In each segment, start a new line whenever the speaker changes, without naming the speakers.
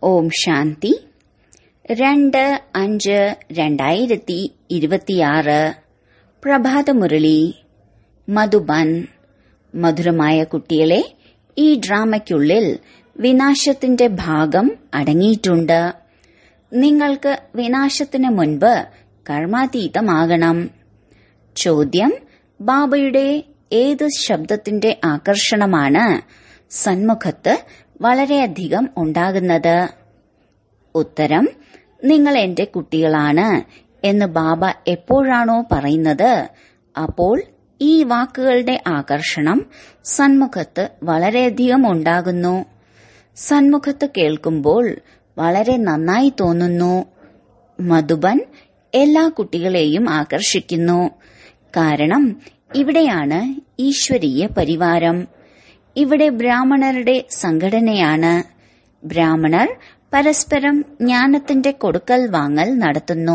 ഓം ശാന്തി രണ്ട് അഞ്ച് രണ്ടായിരത്തി ഇരുപത്തിയാറ് പ്രഭാതമുരളി മധുബൻ മധുരമായ കുട്ടികളെ ഈ ഡ്രാമയ്ക്കുള്ളിൽ വിനാശത്തിന്റെ ഭാഗം അടങ്ങിയിട്ടുണ്ട് നിങ്ങൾക്ക് വിനാശത്തിന് മുൻപ് കർമാതീതമാകണം ചോദ്യം ബാബയുടെ ഏത് ശബ്ദത്തിന്റെ ആകർഷണമാണ് സന്മുഖത്ത് വളരെയധികം ഉണ്ടാകുന്നത് ഉത്തരം നിങ്ങൾ എന്റെ കുട്ടികളാണ് എന്ന് ബാബ എപ്പോഴാണോ പറയുന്നത് അപ്പോൾ ഈ വാക്കുകളുടെ ആകർഷണം സന്മുഖത്ത് വളരെയധികം ഉണ്ടാകുന്നു സന്മുഖത്ത് കേൾക്കുമ്പോൾ വളരെ നന്നായി തോന്നുന്നു മധുബൻ എല്ലാ കുട്ടികളെയും ആകർഷിക്കുന്നു കാരണം ഇവിടെയാണ് ഈശ്വരീയ പരിവാരം ഇവിടെ ബ്രാഹ്മണരുടെ സംഘടനയാണ് ബ്രാഹ്മണർ പരസ്പരം ജ്ഞാനത്തിന്റെ കൊടുക്കൽ വാങ്ങൽ നടത്തുന്നു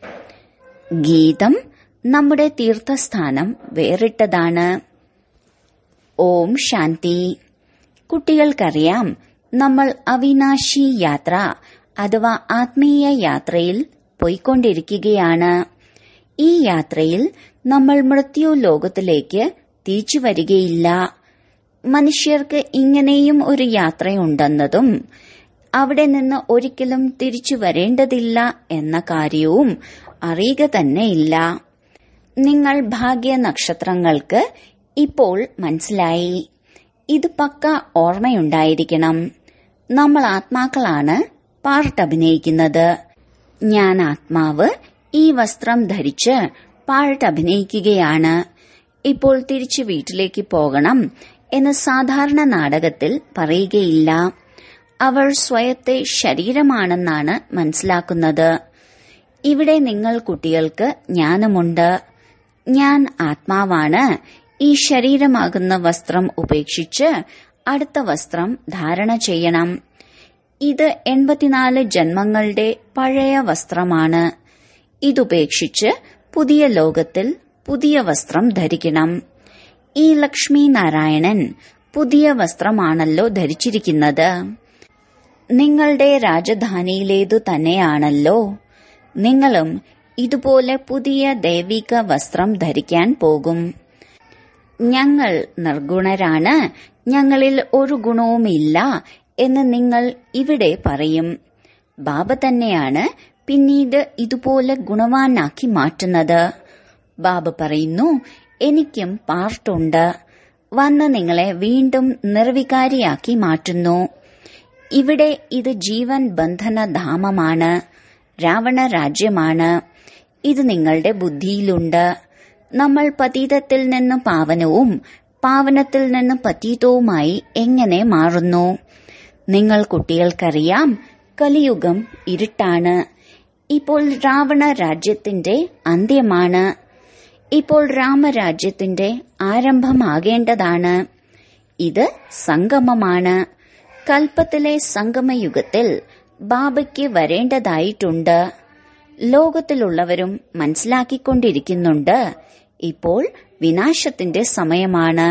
ഗീതം നമ്മുടെ തീർത്ഥസ്ഥാനം വേറിട്ടതാണ് ഓം ശാന്തി കുട്ടികൾക്കറിയാം നമ്മൾ അവിനാശി യാത്ര അഥവാ ആത്മീയ യാത്രയിൽ പോയിക്കൊണ്ടിരിക്കുകയാണ് ഈ യാത്രയിൽ നമ്മൾ മൃത്യു ലോകത്തിലേക്ക് തിരിച്ചു വരികയില്ല മനുഷ്യർക്ക് ഇങ്ങനെയും ഒരു യാത്രയുണ്ടെന്നതും അവിടെ നിന്ന് ഒരിക്കലും തിരിച്ചു വരേണ്ടതില്ല എന്ന കാര്യവും അറിയുക തന്നെയില്ല നിങ്ങൾ ഭാഗ്യ നക്ഷത്രങ്ങൾക്ക് ഇപ്പോൾ മനസ്സിലായി ഇത് പക്ക ഓർമ്മയുണ്ടായിരിക്കണം നമ്മൾ ആത്മാക്കളാണ് പാർട്ട് അഭിനയിക്കുന്നത് ഞാൻ ആത്മാവ് ഈ വസ്ത്രം ധരിച്ച് പാർട്ട് അഭിനയിക്കുകയാണ് ഇപ്പോൾ തിരിച്ചു വീട്ടിലേക്ക് പോകണം എന്ന് സാധാരണ നാടകത്തിൽ പറയുകയില്ല അവർ സ്വയത്തെ ശരീരമാണെന്നാണ് മനസ്സിലാക്കുന്നത് ഇവിടെ നിങ്ങൾ കുട്ടികൾക്ക് ജ്ഞാനമുണ്ട് ഞാൻ ആത്മാവാണ് ഈ ശരീരമാകുന്ന വസ്ത്രം ഉപേക്ഷിച്ച് അടുത്ത വസ്ത്രം ധാരണ ചെയ്യണം ഇത് എൺപത്തിനാല് ജന്മങ്ങളുടെ പഴയ വസ്ത്രമാണ് ഇതുപേക്ഷിച്ച് പുതിയ ലോകത്തിൽ പുതിയ വസ്ത്രം ധരിക്കണം ഈ ലക്ഷ്മി നാരായണൻ പുതിയ വസ്ത്രമാണല്ലോ ധരിച്ചിരിക്കുന്നത് നിങ്ങളുടെ രാജധാനിയിലേതു തന്നെയാണല്ലോ നിങ്ങളും ഇതുപോലെ പുതിയ ദൈവിക വസ്ത്രം ധരിക്കാൻ പോകും ഞങ്ങൾ നിർഗുണരാണ് ഞങ്ങളിൽ ഒരു ഗുണവുമില്ല എന്ന് നിങ്ങൾ ഇവിടെ പറയും ബാബ തന്നെയാണ് പിന്നീട് ഇതുപോലെ ഗുണവാനാക്കി മാറ്റുന്നത് ബാബ പറയുന്നു എനിക്കും പാർട്ടുണ്ട് വന്ന് നിങ്ങളെ വീണ്ടും നിർവികാരിയാക്കി മാറ്റുന്നു ഇവിടെ ഇത് ജീവൻ ബന്ധന ധാമമാണ് രാവണ രാജ്യമാണ് ഇത് നിങ്ങളുടെ ബുദ്ധിയിലുണ്ട് നമ്മൾ പതീതത്തിൽ നിന്ന് പാവനവും പാവനത്തിൽ നിന്ന് പതീതവുമായി എങ്ങനെ മാറുന്നു നിങ്ങൾ കുട്ടികൾക്കറിയാം കലിയുഗം ഇരുട്ടാണ് ഇപ്പോൾ രാവണ രാജ്യത്തിന്റെ അന്ത്യമാണ് ഇപ്പോൾ രാമരാജ്യത്തിന്റെ ആരംഭമാകേണ്ടതാണ് ഇത് സംഗമമാണ് കൽപ്പത്തിലെ സംഗമയുഗത്തിൽ ബാബയ്ക്ക് വരേണ്ടതായിട്ടുണ്ട് ലോകത്തിലുള്ളവരും മനസ്സിലാക്കിക്കൊണ്ടിരിക്കുന്നുണ്ട് ഇപ്പോൾ വിനാശത്തിന്റെ സമയമാണ്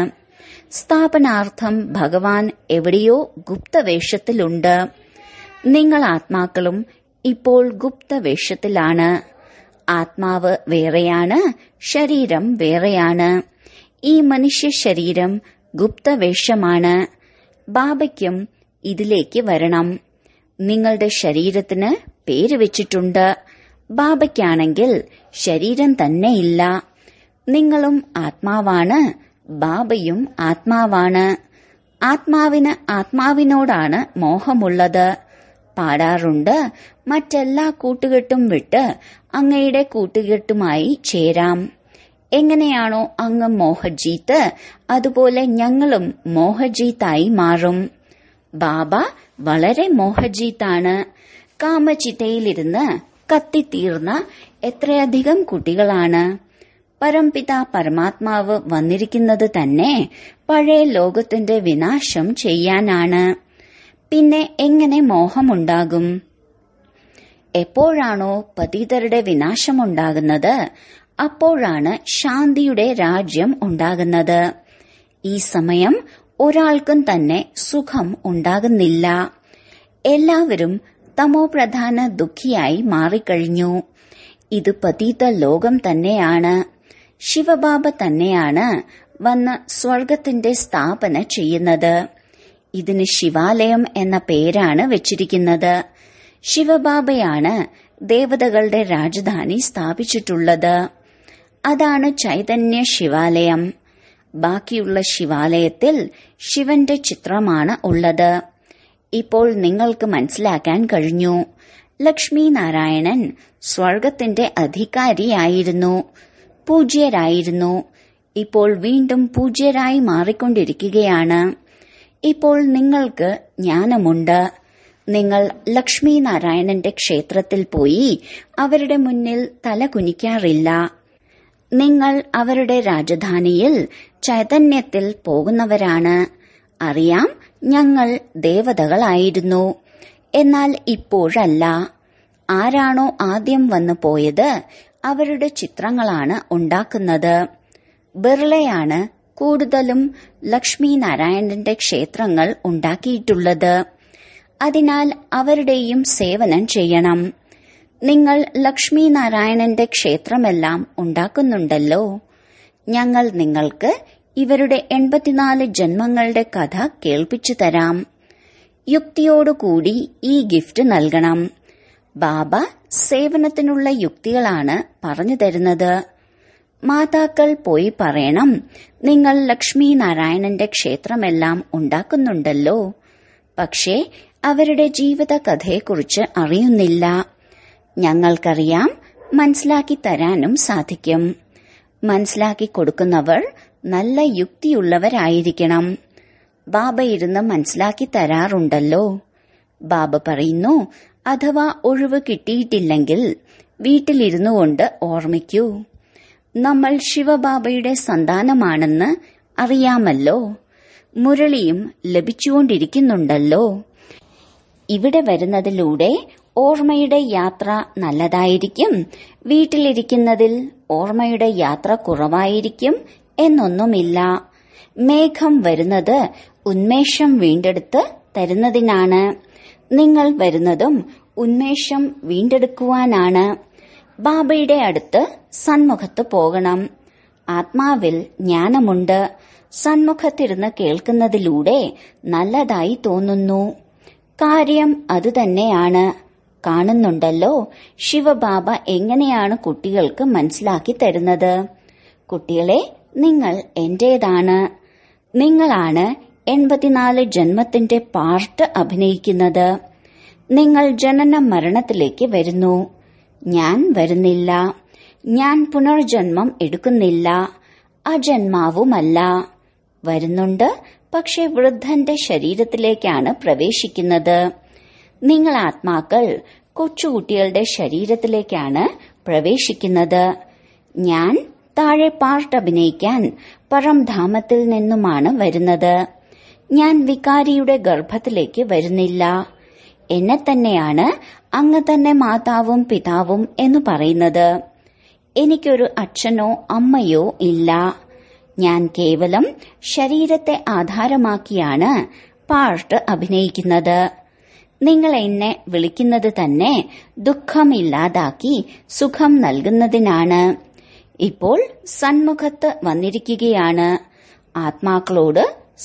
സ്ഥാപനാർത്ഥം ഭഗവാൻ എവിടെയോ ഗുപ്തവേഷത്തിലുണ്ട് നിങ്ങൾ ആത്മാക്കളും ഇപ്പോൾ ഗുപ്തവേഷത്തിലാണ് ആത്മാവ് വേറെയാണ് ശരീരം വേറെയാണ് ഈ മനുഷ്യ ശരീരം ഗുപ്തവേഷമാണ് ബാബയ്ക്കും ഇതിലേക്ക് വരണം നിങ്ങളുടെ ശരീരത്തിന് പേര് വെച്ചിട്ടുണ്ട് ബാബയ്ക്കാണെങ്കിൽ ശരീരം തന്നെയില്ല നിങ്ങളും ആത്മാവാണ് ബാബയും ആത്മാവാണ് ആത്മാവിന് ആത്മാവിനോടാണ് മോഹമുള്ളത് പാടാറുണ്ട് മറ്റെല്ലാ കൂട്ടുകെട്ടും വിട്ട് അങ്ങയുടെ കൂട്ടുകെട്ടുമായി ചേരാം എങ്ങനെയാണോ അങ്ങ് മോഹജീത്ത് അതുപോലെ ഞങ്ങളും മോഹജീത്തായി മാറും ബാബ വളരെ മോഹജീത്താണ് കാമചിതയിലിരുന്ന് കത്തിത്തീർന്ന എത്രയധികം കുട്ടികളാണ് പരംപിത പരമാത്മാവ് വന്നിരിക്കുന്നത് തന്നെ പഴയ ലോകത്തിന്റെ വിനാശം ചെയ്യാനാണ് പിന്നെ എങ്ങനെ മോഹമുണ്ടാകും എപ്പോഴാണോ പതിതരുടെ വിനാശമുണ്ടാകുന്നത് അപ്പോഴാണ് ശാന്തിയുടെ രാജ്യം ഉണ്ടാകുന്നത് ഈ സമയം ഒരാൾക്കും തന്നെ സുഖം ഉണ്ടാകുന്നില്ല എല്ലാവരും തമോപ്രധാന ദുഃഖിയായി മാറിക്കഴിഞ്ഞു ഇത് പതീത ലോകം തന്നെയാണ് ശിവബാബ തന്നെയാണ് വന്ന് സ്വർഗത്തിന്റെ സ്ഥാപന ചെയ്യുന്നത് ഇതിന് ശിവാലയം എന്ന പേരാണ് വെച്ചിരിക്കുന്നത് ശിവബാബയാണ് ദേവതകളുടെ രാജധാനി സ്ഥാപിച്ചിട്ടുള്ളത് അതാണ് ചൈതന്യ ശിവാലയം ബാക്കിയുള്ള ശിവാലയത്തിൽ ശിവന്റെ ചിത്രമാണ് ഉള്ളത് ഇപ്പോൾ നിങ്ങൾക്ക് മനസ്സിലാക്കാൻ കഴിഞ്ഞു ലക്ഷ്മി നാരായണൻ സ്വർഗത്തിന്റെ അധികാരിയായിരുന്നു പൂജ്യരായിരുന്നു ഇപ്പോൾ വീണ്ടും പൂജ്യരായി മാറിക്കൊണ്ടിരിക്കുകയാണ് ഇപ്പോൾ നിങ്ങൾക്ക് ജ്ഞാനമുണ്ട് നിങ്ങൾ ലക്ഷ്മി നാരായണന്റെ ക്ഷേത്രത്തിൽ പോയി അവരുടെ മുന്നിൽ തല കുനിക്കാറില്ല നിങ്ങൾ അവരുടെ രാജധാനിയിൽ ചൈതന്യത്തിൽ പോകുന്നവരാണ് അറിയാം ഞങ്ങൾ ദേവതകളായിരുന്നു എന്നാൽ ഇപ്പോഴല്ല ആരാണോ ആദ്യം വന്നു പോയത് അവരുടെ ചിത്രങ്ങളാണ് ഉണ്ടാക്കുന്നത് ബിർളയാണ് കൂടുതലും ലക്ഷ്മി നാരായണന്റെ ക്ഷേത്രങ്ങൾ ഉണ്ടാക്കിയിട്ടുള്ളത് അതിനാൽ അവരുടെയും സേവനം ചെയ്യണം നിങ്ങൾ ലക്ഷ്മി നാരായണന്റെ ക്ഷേത്രമെല്ലാം ഉണ്ടാക്കുന്നുണ്ടല്ലോ ഞങ്ങൾ നിങ്ങൾക്ക് ഇവരുടെ എൺപത്തിനാല് ജന്മങ്ങളുടെ കഥ കേൾപ്പിച്ചു തരാം യുക്തിയോടുകൂടി ഈ ഗിഫ്റ്റ് നൽകണം ബാബ സേവനത്തിനുള്ള യുക്തികളാണ് പറഞ്ഞു തരുന്നത് മാതാക്കൾ പോയി പറയണം നിങ്ങൾ ലക്ഷ്മി നാരായണന്റെ ക്ഷേത്രമെല്ലാം ഉണ്ടാക്കുന്നുണ്ടല്ലോ പക്ഷേ അവരുടെ ജീവിത കഥയെക്കുറിച്ച് അറിയുന്നില്ല ഞങ്ങൾക്കറിയാം മനസ്സിലാക്കി തരാനും സാധിക്കും മനസ്സിലാക്കി കൊടുക്കുന്നവർ നല്ല യുക്തിയുള്ളവരായിരിക്കണം ബാബ ഇരുന്ന് മനസ്സിലാക്കി തരാറുണ്ടല്ലോ ബാബ പറയുന്നു അഥവാ ഒഴിവ് കിട്ടിയിട്ടില്ലെങ്കിൽ വീട്ടിലിരുന്നു കൊണ്ട് ഓർമ്മിക്കൂ നമ്മൾ ശിവബാബയുടെ സന്താനമാണെന്ന് അറിയാമല്ലോ മുരളിയും ലഭിച്ചുകൊണ്ടിരിക്കുന്നുണ്ടല്ലോ ഇവിടെ വരുന്നതിലൂടെ ഓർമ്മയുടെ യാത്ര നല്ലതായിരിക്കും വീട്ടിലിരിക്കുന്നതിൽ ഓർമ്മയുടെ യാത്ര കുറവായിരിക്കും എന്നൊന്നുമില്ല മേഘം വരുന്നത് ഉന്മേഷം വീണ്ടെടുത്ത് തരുന്നതിനാണ് നിങ്ങൾ വരുന്നതും ഉന്മേഷം വീണ്ടെടുക്കുവാനാണ് ബാബയുടെ അടുത്ത് സന്മുഖത്ത് പോകണം ആത്മാവിൽ ജ്ഞാനമുണ്ട് സന്മുഖത്തിരുന്ന് കേൾക്കുന്നതിലൂടെ നല്ലതായി തോന്നുന്നു കാര്യം അതുതന്നെയാണ് കാണുന്നുണ്ടല്ലോ ശിവബാബ എങ്ങനെയാണ് കുട്ടികൾക്ക് മനസ്സിലാക്കി തരുന്നത് കുട്ടികളെ നിങ്ങൾ എന്റേതാണ് നിങ്ങളാണ് എൺപത്തിനാല് ജന്മത്തിന്റെ പാർട്ട് അഭിനയിക്കുന്നത് നിങ്ങൾ ജനന മരണത്തിലേക്ക് വരുന്നു ഞാൻ വരുന്നില്ല ഞാൻ പുനർജന്മം എടുക്കുന്നില്ല അജന്മാവുമല്ല വരുന്നുണ്ട് പക്ഷെ വൃദ്ധന്റെ ശരീരത്തിലേക്കാണ് പ്രവേശിക്കുന്നത് നിങ്ങൾ ആത്മാക്കൾ കൊച്ചുകുട്ടികളുടെ ശരീരത്തിലേക്കാണ് പ്രവേശിക്കുന്നത് ഞാൻ താഴെ പാർട്ട് അഭിനയിക്കാൻ പരംധാമത്തിൽ നിന്നുമാണ് വരുന്നത് ഞാൻ വികാരിയുടെ ഗർഭത്തിലേക്ക് വരുന്നില്ല എന്നെ തന്നെയാണ് അങ്ങ് തന്നെ മാതാവും പിതാവും എന്ന് പറയുന്നത് എനിക്കൊരു അച്ഛനോ അമ്മയോ ഇല്ല ഞാൻ കേവലം ശരീരത്തെ ആധാരമാക്കിയാണ് പാർട്ട് അഭിനയിക്കുന്നത് നിങ്ങൾ എന്നെ വിളിക്കുന്നത് തന്നെ ദുഃഖമില്ലാതാക്കി സുഖം നൽകുന്നതിനാണ് ഇപ്പോൾ സന്മുഖത്ത് വന്നിരിക്കുകയാണ് ആത്മാക്കളോട്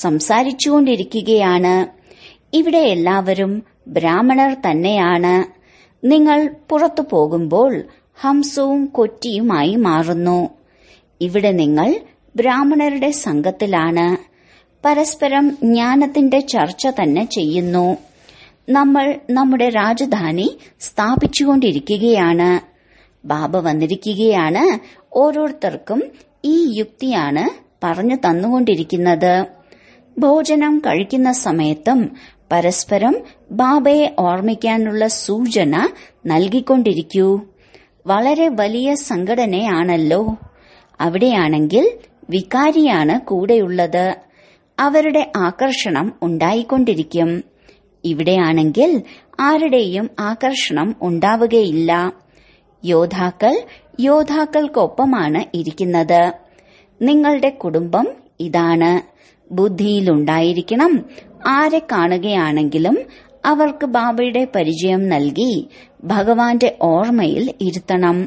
സംസാരിച്ചുകൊണ്ടിരിക്കുകയാണ് ഇവിടെ എല്ലാവരും ബ്രാഹ്മണർ തന്നെയാണ് നിങ്ങൾ പുറത്തു പോകുമ്പോൾ ഹംസവും കൊറ്റിയുമായി മാറുന്നു ഇവിടെ നിങ്ങൾ ബ്രാഹ്മണരുടെ സംഘത്തിലാണ് പരസ്പരം ജ്ഞാനത്തിന്റെ ചർച്ച തന്നെ ചെയ്യുന്നു നമ്മൾ നമ്മുടെ രാജധാനി സ്ഥാപിച്ചുകൊണ്ടിരിക്കുകയാണ് ബാബ വന്നിരിക്കുകയാണ് ഓരോരുത്തർക്കും ഈ യുക്തിയാണ് പറഞ്ഞു തന്നുകൊണ്ടിരിക്കുന്നത് ഭോജനം കഴിക്കുന്ന സമയത്തും പരസ്പരം ബാബയെ ഓർമ്മിക്കാനുള്ള സൂചന നൽകിക്കൊണ്ടിരിക്കൂ വളരെ വലിയ സംഘടനയാണല്ലോ അവിടെയാണെങ്കിൽ വികാരിയാണ് കൂടെയുള്ളത് അവരുടെ ആകർഷണം ഉണ്ടായിക്കൊണ്ടിരിക്കും ഇവിടെയാണെങ്കിൽ ആരുടെയും ആകർഷണം ഉണ്ടാവുകയില്ല യോദ്ധാക്കൾ യോദ്ധാക്കൾക്കൊപ്പമാണ് ഇരിക്കുന്നത് നിങ്ങളുടെ കുടുംബം ഇതാണ് ബുദ്ധിയിലുണ്ടായിരിക്കണം ആരെ കാണുകയാണെങ്കിലും അവർക്ക് ബാബയുടെ പരിചയം നൽകി ഭഗവാന്റെ ഓർമ്മയിൽ ഇരുത്തണം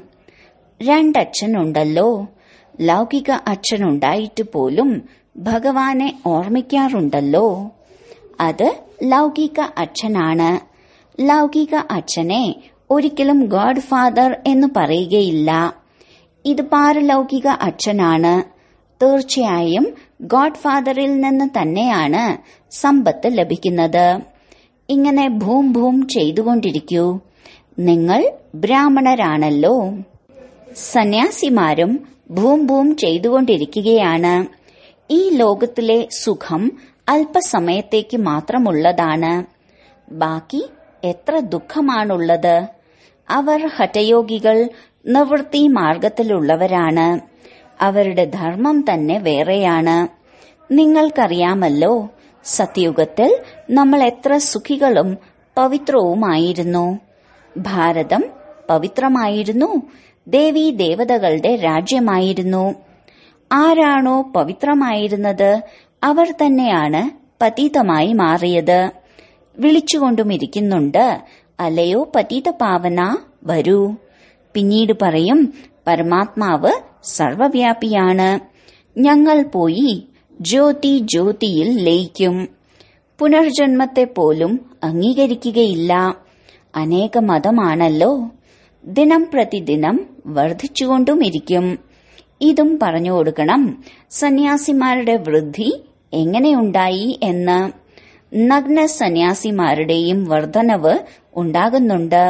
രണ്ടച്ഛനുണ്ടല്ലോ ലൗകിക അച്ഛനുണ്ടായിട്ട് പോലും ഭഗവാനെ ഓർമ്മിക്കാറുണ്ടല്ലോ അത് ലൗകിക അച്ഛനാണ് ലൗകിക അച്ഛനെ ഒരിക്കലും ഗോഡ് ഫാദർ എന്ന് പറയുകയില്ല ഇത് പാരലൗകിക അച്ഛനാണ് തീർച്ചയായും ഗോഡ് ഫാദറിൽ നിന്ന് തന്നെയാണ് സമ്പത്ത് ലഭിക്കുന്നത് ഇങ്ങനെ ഭൂം ഭൂം ചെയ്തുകൊണ്ടിരിക്കൂ നിങ്ങൾ ബ്രാഹ്മണരാണല്ലോ സന്യാസിമാരും ഭൂം ഭൂം ചെയ്തുകൊണ്ടിരിക്കുകയാണ് ഈ ലോകത്തിലെ സുഖം അല്പസമയത്തേക്ക് മാത്രമുള്ളതാണ് ബാക്കി എത്ര ദുഃഖമാണുള്ളത് അവർ ഹഠയോഗികൾ നിവൃത്തി മാർഗത്തിലുള്ളവരാണ് അവരുടെ ധർമ്മം തന്നെ വേറെയാണ് നിങ്ങൾക്കറിയാമല്ലോ സത്യയുഗത്തിൽ നമ്മൾ എത്ര സുഖികളും പവിത്രവുമായിരുന്നു ഭാരതം പവിത്രമായിരുന്നു ദേവീ ദേവതകളുടെ രാജ്യമായിരുന്നു ആരാണോ പവിത്രമായിരുന്നത് അവർ തന്നെയാണ് പതീതമായി മാറിയത് വിളിച്ചുകൊണ്ടുമിരിക്കുന്നുണ്ട് അല്ലയോ പതീത പാവന വരൂ പിന്നീട് പറയും പരമാത്മാവ് സർവവ്യാപിയാണ് ഞങ്ങൾ പോയി ജ്യോതി ജ്യോതിയിൽ ലയിക്കും പുനർജന്മത്തെ പോലും അംഗീകരിക്കുകയില്ല അനേക മതമാണല്ലോ ദിനം പ്രതിദിനം വർദ്ധിച്ചുകൊണ്ടുമിരിക്കും ഇതും പറഞ്ഞു കൊടുക്കണം സന്യാസിമാരുടെ വൃദ്ധി എങ്ങനെയുണ്ടായി എന്ന് നഗ്ന സന്യാസിമാരുടെയും വർധനവ് ഉണ്ടാകുന്നുണ്ട്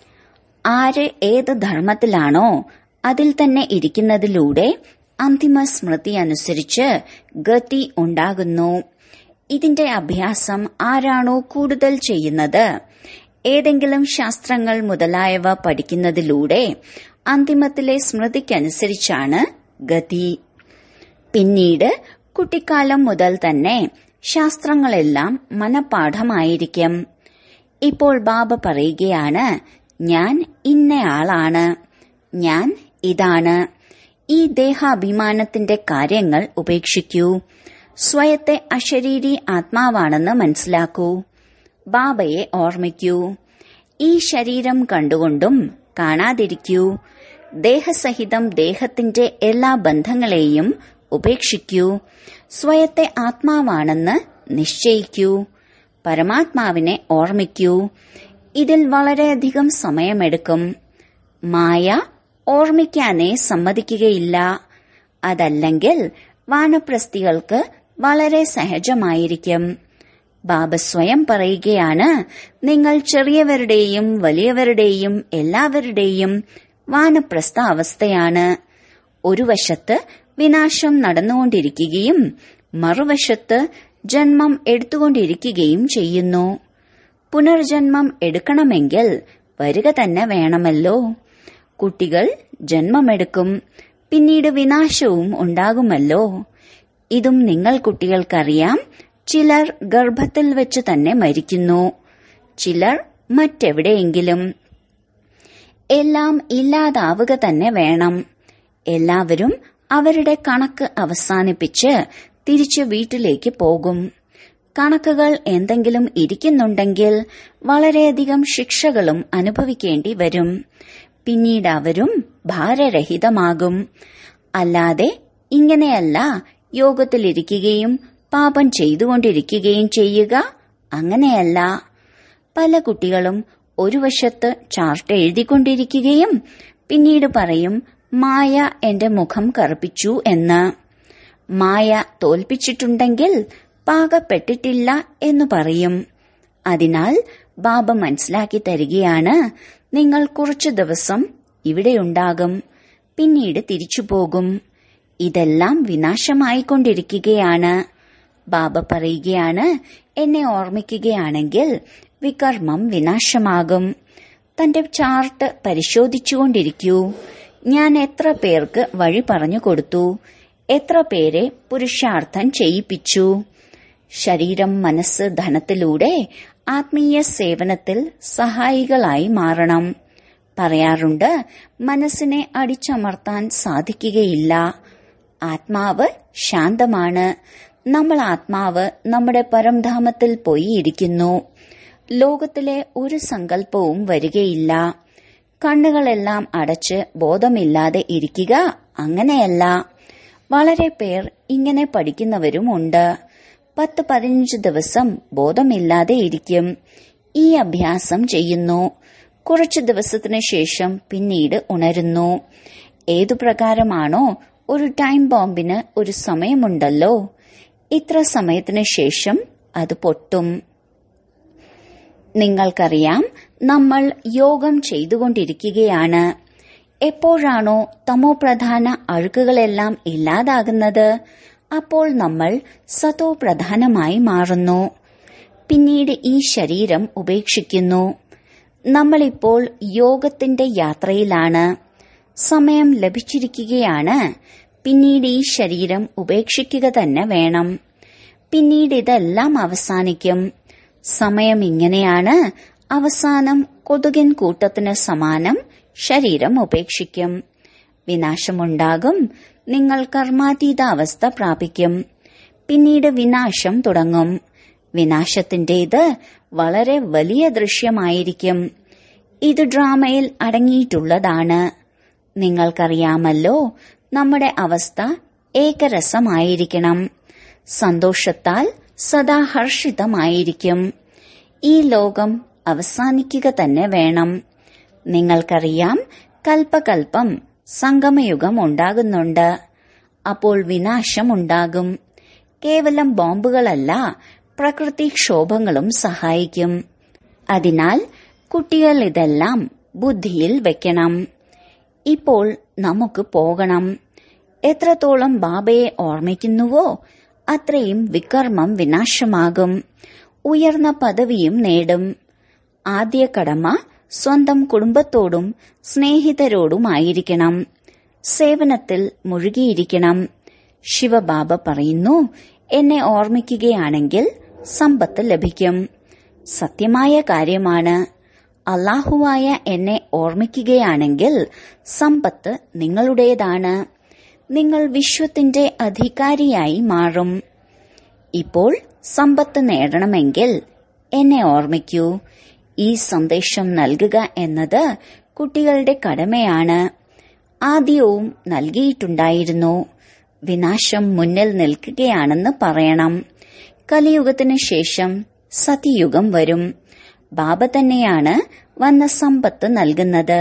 ആര് ഏത് ധർമ്മത്തിലാണോ അതിൽ തന്നെ ഇരിക്കുന്നതിലൂടെ അന്തിമ സ്മൃതി അനുസരിച്ച് ഗതി ഉണ്ടാകുന്നു ഇതിന്റെ അഭ്യാസം ആരാണോ കൂടുതൽ ചെയ്യുന്നത് ഏതെങ്കിലും ശാസ്ത്രങ്ങൾ മുതലായവ പഠിക്കുന്നതിലൂടെ അന്തിമത്തിലെ സ്മൃതിക്കനുസരിച്ചാണ് ഗതി പിന്നീട് കുട്ടിക്കാലം മുതൽ തന്നെ ശാസ്ത്രങ്ങളെല്ലാം മനപാഠമായിരിക്കും ഇപ്പോൾ ബാബ പറയുകയാണ് ഞാൻ ഇന്നയാളാണ് ഞാൻ ഇതാണ് ഈ ദേഹാഭിമാനത്തിന്റെ കാര്യങ്ങൾ ഉപേക്ഷിക്കൂ സ്വയത്തെ അശരീരി ആത്മാവാണെന്ന് മനസ്സിലാക്കൂ ബാബയെ ഓർമ്മിക്കൂ ഈ ശരീരം കണ്ടുകൊണ്ടും കാണാതിരിക്കൂ ദേഹസഹിതം ദേഹത്തിന്റെ എല്ലാ ബന്ധങ്ങളെയും ഉപേക്ഷിക്കൂ സ്വയത്തെ ആത്മാവാണെന്ന് നിശ്ചയിക്കൂ പരമാത്മാവിനെ ഓർമ്മിക്കൂ ഇതിൽ വളരെയധികം സമയമെടുക്കും മായ ഓർമ്മിക്കാനേ സമ്മതിക്കുകയില്ല അതല്ലെങ്കിൽ വാനപ്രസ്ഥികൾക്ക് വളരെ സഹജമായിരിക്കും ബാബ സ്വയം പറയുകയാണ് നിങ്ങൾ ചെറിയവരുടെയും വലിയവരുടെയും എല്ലാവരുടെയും വാനപ്രസ്ഥ അവസ്ഥയാണ് ഒരു വശത്ത് വിനാശം നടന്നുകൊണ്ടിരിക്കുകയും മറുവശത്ത് ജന്മം എടുത്തുകൊണ്ടിരിക്കുകയും ചെയ്യുന്നു പുനർജന്മം എടുക്കണമെങ്കിൽ വരിക തന്നെ വേണമല്ലോ കുട്ടികൾ ജന്മമെടുക്കും പിന്നീട് വിനാശവും ഉണ്ടാകുമല്ലോ ഇതും നിങ്ങൾ കുട്ടികൾക്കറിയാം ചിലർ ഗർഭത്തിൽ വെച്ച് തന്നെ മരിക്കുന്നു ചിലർ മറ്റെവിടെയെങ്കിലും എല്ലാം ഇല്ലാതാവുക തന്നെ വേണം എല്ലാവരും അവരുടെ കണക്ക് അവസാനിപ്പിച്ച് തിരിച്ച് വീട്ടിലേക്ക് പോകും കണക്കുകൾ എന്തെങ്കിലും ഇരിക്കുന്നുണ്ടെങ്കിൽ വളരെയധികം ശിക്ഷകളും അനുഭവിക്കേണ്ടി വരും പിന്നീട് അവരും ഭാരരഹിതമാകും അല്ലാതെ ഇങ്ങനെയല്ല യോഗത്തിലിരിക്കുകയും പാപം ചെയ്തുകൊണ്ടിരിക്കുകയും ചെയ്യുക അങ്ങനെയല്ല പല കുട്ടികളും ഒരു വശത്ത് ചാർട്ട് എഴുതിക്കൊണ്ടിരിക്കുകയും പിന്നീട് പറയും മായ എന്റെ മുഖം കറുപ്പിച്ചു എന്ന് മായ തോൽപ്പിച്ചിട്ടുണ്ടെങ്കിൽ പാകപ്പെട്ടിട്ടില്ല എന്ന് പറയും അതിനാൽ ബാബ മനസ്സിലാക്കി തരികയാണ് നിങ്ങൾ കുറച്ചു ദിവസം ഇവിടെയുണ്ടാകും പിന്നീട് തിരിച്ചു പോകും ഇതെല്ലാം വിനാശമായിക്കൊണ്ടിരിക്കുകയാണ് ബാബ പറയുകയാണ് എന്നെ ഓർമ്മിക്കുകയാണെങ്കിൽ വികർമ്മം വിനാശമാകും തന്റെ ചാർട്ട് പരിശോധിച്ചുകൊണ്ടിരിക്കൂ ഞാൻ എത്ര പേർക്ക് വഴി പറഞ്ഞു കൊടുത്തു എത്ര പേരെ പുരുഷാർത്ഥം ചെയ്യിപ്പിച്ചു ശരീരം മനസ്സ് ധനത്തിലൂടെ ആത്മീയ സേവനത്തിൽ സഹായികളായി മാറണം പറയാറുണ്ട് മനസ്സിനെ അടിച്ചമർത്താൻ സാധിക്കുകയില്ല ആത്മാവ് ശാന്തമാണ് നമ്മൾ ആത്മാവ് നമ്മുടെ പരംധാമത്തിൽ പോയി ഇരിക്കുന്നു ലോകത്തിലെ ഒരു സങ്കല്പവും വരികയില്ല കണ്ണുകളെല്ലാം അടച്ച് ബോധമില്ലാതെ ഇരിക്കുക അങ്ങനെയല്ല വളരെ പേർ ഇങ്ങനെ പഠിക്കുന്നവരുമുണ്ട് പത്ത് പതിനഞ്ച് ദിവസം ബോധമില്ലാതെ ഇരിക്കും ഈ അഭ്യാസം ചെയ്യുന്നു കുറച്ചു ദിവസത്തിനു ശേഷം പിന്നീട് ഉണരുന്നു ഏതു പ്രകാരമാണോ ഒരു ടൈം ബോംബിന് ഒരു സമയമുണ്ടല്ലോ ഇത്ര സമയത്തിനു ശേഷം അത് പൊട്ടും നിങ്ങൾക്കറിയാം നമ്മൾ യോഗം ചെയ്തുകൊണ്ടിരിക്കുകയാണ് എപ്പോഴാണോ തമോ പ്രധാന അഴുക്കുകളെല്ലാം ഇല്ലാതാകുന്നത് അപ്പോൾ നമ്മൾ സതോ പ്രധാനമായി മാറുന്നു പിന്നീട് ഈ ശരീരം ഉപേക്ഷിക്കുന്നു നമ്മളിപ്പോൾ യോഗത്തിന്റെ യാത്രയിലാണ് സമയം ലഭിച്ചിരിക്കുകയാണ് പിന്നീട് ഈ ശരീരം ഉപേക്ഷിക്കുക തന്നെ വേണം പിന്നീട് ഇതെല്ലാം അവസാനിക്കും സമയം ഇങ്ങനെയാണ് അവസാനം കൊതുകിൻ കൂട്ടത്തിന് സമാനം ശരീരം ഉപേക്ഷിക്കും വിനാശമുണ്ടാകും നിങ്ങൾ കർമാതീത അവസ്ഥ പ്രാപിക്കും പിന്നീട് വിനാശം തുടങ്ങും വിനാശത്തിന്റേത് വളരെ വലിയ ദൃശ്യമായിരിക്കും ഇത് ഡ്രാമയിൽ അടങ്ങിയിട്ടുള്ളതാണ് നിങ്ങൾക്കറിയാമല്ലോ നമ്മുടെ അവസ്ഥ ഏകരസമായിരിക്കണം സന്തോഷത്താൽ സദാ ഹർഷിതമായിരിക്കും ഈ ലോകം അവസാനിക്കുക തന്നെ വേണം നിങ്ങൾക്കറിയാം കൽപ്പകൽപ്പം സംഗമയുഗം ഉണ്ടാകുന്നുണ്ട് അപ്പോൾ വിനാശം ഉണ്ടാകും കേവലം ബോംബുകളല്ല പ്രകൃതിക്ഷോഭങ്ങളും സഹായിക്കും അതിനാൽ കുട്ടികൾ ഇതെല്ലാം ബുദ്ധിയിൽ വെക്കണം ഇപ്പോൾ നമുക്ക് പോകണം എത്രത്തോളം ബാബയെ ഓർമ്മിക്കുന്നുവോ അത്രയും വികർമ്മം വിനാശമാകും ഉയർന്ന പദവിയും നേടും ആദ്യ കടമ സ്വന്തം കുടുംബത്തോടും സ്നേഹിതരോടുമായിരിക്കണം സേവനത്തിൽ മുഴുകിയിരിക്കണം ശിവബാബ പറയുന്നു എന്നെ ഓർമ്മിക്കുകയാണെങ്കിൽ സമ്പത്ത് ലഭിക്കും സത്യമായ കാര്യമാണ് അള്ളാഹുവായ എന്നെ ഓർമ്മിക്കുകയാണെങ്കിൽ സമ്പത്ത് നിങ്ങളുടേതാണ് നിങ്ങൾ വിശ്വത്തിന്റെ അധികാരിയായി മാറും ഇപ്പോൾ സമ്പത്ത് നേടണമെങ്കിൽ എന്നെ ഓർമ്മിക്കൂ ഈ സന്ദേശം നൽകുക എന്നത് കുട്ടികളുടെ കടമയാണ് ആദ്യവും നൽകിയിട്ടുണ്ടായിരുന്നു വിനാശം മുന്നിൽ നിൽക്കുകയാണെന്ന് പറയണം കലിയുഗത്തിന് ശേഷം സതിയുഗം വരും ബാബ തന്നെയാണ് വന്ന സമ്പത്ത് നൽകുന്നത്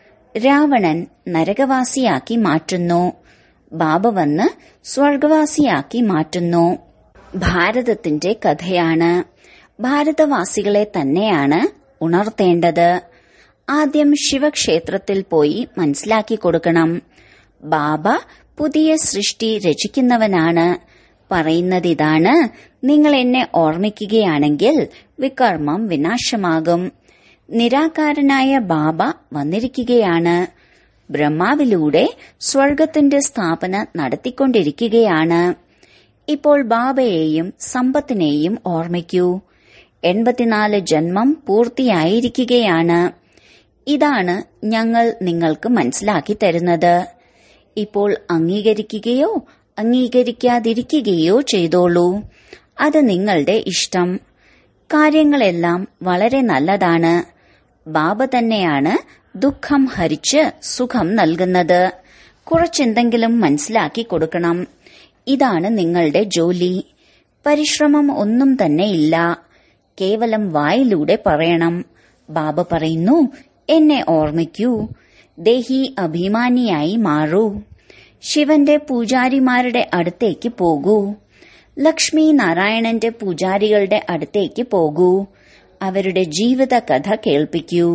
രാവണൻ നരകവാസിയാക്കി മാറ്റുന്നു ബാബ വന്ന് സ്വർഗവാസിയാക്കി മാറ്റുന്നു ഭാരതത്തിന്റെ കഥയാണ് ഭാരതവാസികളെ തന്നെയാണ് ഉണർത്തേണ്ടത് ആദ്യം ശിവക്ഷേത്രത്തിൽ പോയി മനസ്സിലാക്കി കൊടുക്കണം ബാബ പുതിയ സൃഷ്ടി രചിക്കുന്നവനാണ് പറയുന്നതിതാണ് നിങ്ങൾ എന്നെ ഓർമ്മിക്കുകയാണെങ്കിൽ വികർമ്മം വിനാശമാകും നിരാകാരനായ ബാബ വന്നിരിക്കുകയാണ് ബ്രഹ്മാവിലൂടെ സ്വർഗത്തിന്റെ സ്ഥാപന നടത്തിക്കൊണ്ടിരിക്കുകയാണ് ഇപ്പോൾ ബാബയെയും സമ്പത്തിനെയും ഓർമ്മിക്കൂ എൺപത്തിനാല് ജന്മം പൂർത്തിയായിരിക്കുകയാണ് ഇതാണ് ഞങ്ങൾ നിങ്ങൾക്ക് മനസ്സിലാക്കി തരുന്നത് ഇപ്പോൾ അംഗീകരിക്കുകയോ അംഗീകരിക്കാതിരിക്കുകയോ ചെയ്തോളൂ അത് നിങ്ങളുടെ ഇഷ്ടം കാര്യങ്ങളെല്ലാം വളരെ നല്ലതാണ് ബാബ തന്നെയാണ് ദുഃഖം ഹരിച്ച് സുഖം നൽകുന്നത് കുറച്ചെന്തെങ്കിലും മനസ്സിലാക്കി കൊടുക്കണം ഇതാണ് നിങ്ങളുടെ ജോലി പരിശ്രമം ഒന്നും തന്നെ ഇല്ല കേവലം വായിലൂടെ പറയണം ബാബ പറയുന്നു എന്നെ ഓർമ്മിക്കൂ ദേഹി അഭിമാനിയായി മാറൂ ശിവന്റെ പൂജാരിമാരുടെ അടുത്തേക്ക് പോകൂ ലക്ഷ്മി നാരായണന്റെ പൂജാരികളുടെ അടുത്തേക്ക് പോകൂ അവരുടെ ജീവിത കഥ കേൾപ്പിക്കൂ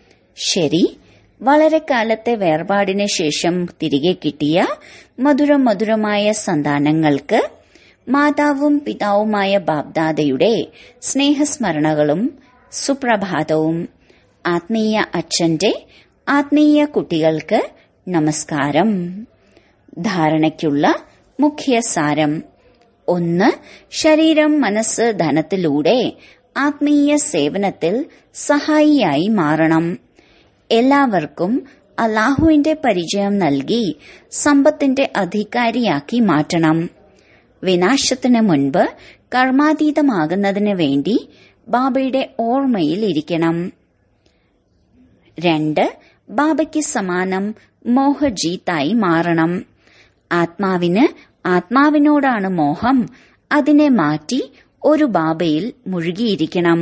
ശരി വളരെ കാലത്തെ വേർപാടിന് ശേഷം തിരികെ കിട്ടിയ മധുരം മധുരമായ സന്താനങ്ങൾക്ക് മാതാവും പിതാവുമായ ബാബ്ദാദയുടെ സ്നേഹസ്മരണകളും സുപ്രഭാതവും ആത്മീയ അച്ഛന്റെ ആത്മീയ കുട്ടികൾക്ക് നമസ്കാരം ധാരണയ്ക്കുള്ള മുഖ്യ സാരം ഒന്ന് ശരീരം മനസ്സ് ധനത്തിലൂടെ ആത്മീയ സേവനത്തിൽ സഹായിയായി മാറണം എല്ലാവർക്കും അള്ളാഹുവിന്റെ പരിചയം നൽകി സമ്പത്തിന്റെ അധികാരിയാക്കി മാറ്റണം വിനാശത്തിന് മുൻപ് കർമാതീതമാകുന്നതിന് വേണ്ടി ബാബയുടെ ഓർമ്മയിൽ ഇരിക്കണം രണ്ട് ബാബയ്ക്ക് സമാനം മോഹജീത്തായി മാറണം ആത്മാവിന് ആത്മാവിനോടാണ് മോഹം അതിനെ മാറ്റി ഒരു ബാബയിൽ മുഴുകിയിരിക്കണം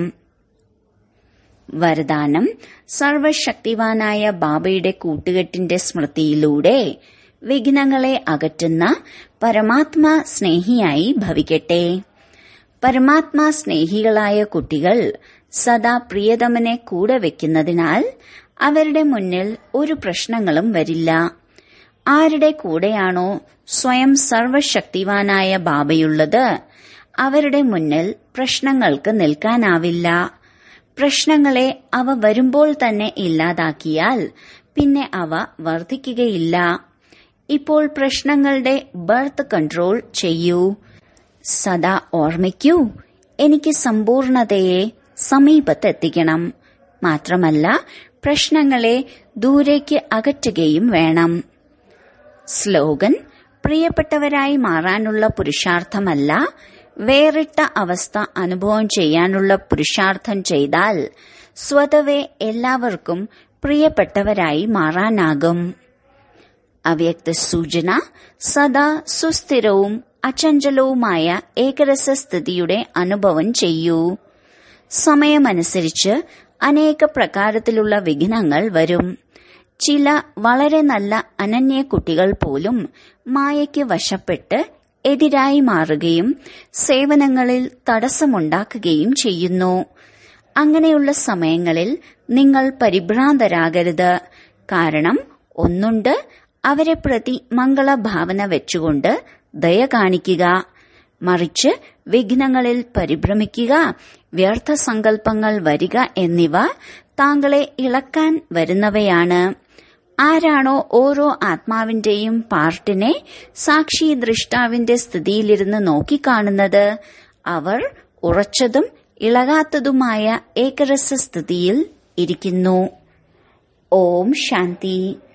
വരദാനം സർവശക്തിവാനായ ബാബയുടെ കൂട്ടുകെട്ടിന്റെ സ്മൃതിയിലൂടെ വിഘ്നങ്ങളെ അകറ്റുന്ന പരമാത്മാ സ്നേഹിയായി ഭവിക്കട്ടെ പരമാത്മാ സ്നേഹികളായ കുട്ടികൾ സദാ പ്രിയതമനെ കൂടെ വെക്കുന്നതിനാൽ അവരുടെ മുന്നിൽ ഒരു പ്രശ്നങ്ങളും വരില്ല ആരുടെ കൂടെയാണോ സ്വയം സർവശക്തിവാനായ ബാബയുള്ളത് അവരുടെ മുന്നിൽ പ്രശ്നങ്ങൾക്ക് നിൽക്കാനാവില്ല പ്രശ്നങ്ങളെ അവ വരുമ്പോൾ തന്നെ ഇല്ലാതാക്കിയാൽ പിന്നെ അവ വർദ്ധിക്കുകയില്ല ഇപ്പോൾ പ്രശ്നങ്ങളുടെ ബർത്ത് കൺട്രോൾ ചെയ്യൂ സദാ ഓർമ്മിക്കൂ എനിക്ക് സമ്പൂർണതയെ സമീപത്തെത്തിക്കണം മാത്രമല്ല പ്രശ്നങ്ങളെ ദൂരേക്ക് അകറ്റുകയും വേണം സ്ലോഗൻ പ്രിയപ്പെട്ടവരായി മാറാനുള്ള പുരുഷാർത്ഥമല്ല വേറിട്ട അവസ്ഥ അനുഭവം ചെയ്യാനുള്ള പുരുഷാർത്ഥം ചെയ്താൽ സ്വതവേ എല്ലാവർക്കും പ്രിയപ്പെട്ടവരായി മാറാനാകും അവ്യക്ത സൂചന സദാ സുസ്ഥിരവും അചഞ്ചലവുമായ ഏകരസസ്ഥിതിയുടെ അനുഭവം ചെയ്യൂ സമയമനുസരിച്ച് അനേക പ്രകാരത്തിലുള്ള വിഘ്നങ്ങൾ വരും ചില വളരെ നല്ല അനന്യ കുട്ടികൾ പോലും മായയ്ക്ക് വശപ്പെട്ട് എതിരായി മാറുകയും സേവനങ്ങളിൽ തടസ്സമുണ്ടാക്കുകയും ചെയ്യുന്നു അങ്ങനെയുള്ള സമയങ്ങളിൽ നിങ്ങൾ പരിഭ്രാന്തരാകരുത് കാരണം ഒന്നുണ്ട് അവരെ പ്രതി മംഗളഭാവന വെച്ചുകൊണ്ട് ദയ കാണിക്കുക മറിച്ച് വിഘ്നങ്ങളിൽ പരിഭ്രമിക്കുക വ്യർത്ഥ സങ്കല്പങ്ങൾ വരിക എന്നിവ താങ്കളെ ഇളക്കാൻ വരുന്നവയാണ് ആരാണോ ഓരോ ആത്മാവിന്റെയും പാർട്ടിനെ സാക്ഷി ദൃഷ്ടാവിന്റെ സ്ഥിതിയിലിരുന്ന് നോക്കിക്കാണുന്നത് അവർ ഉറച്ചതും ഇളകാത്തതുമായ ഏകരസ സ്ഥിതിയിൽ ഇരിക്കുന്നു ഓം ശാന്തി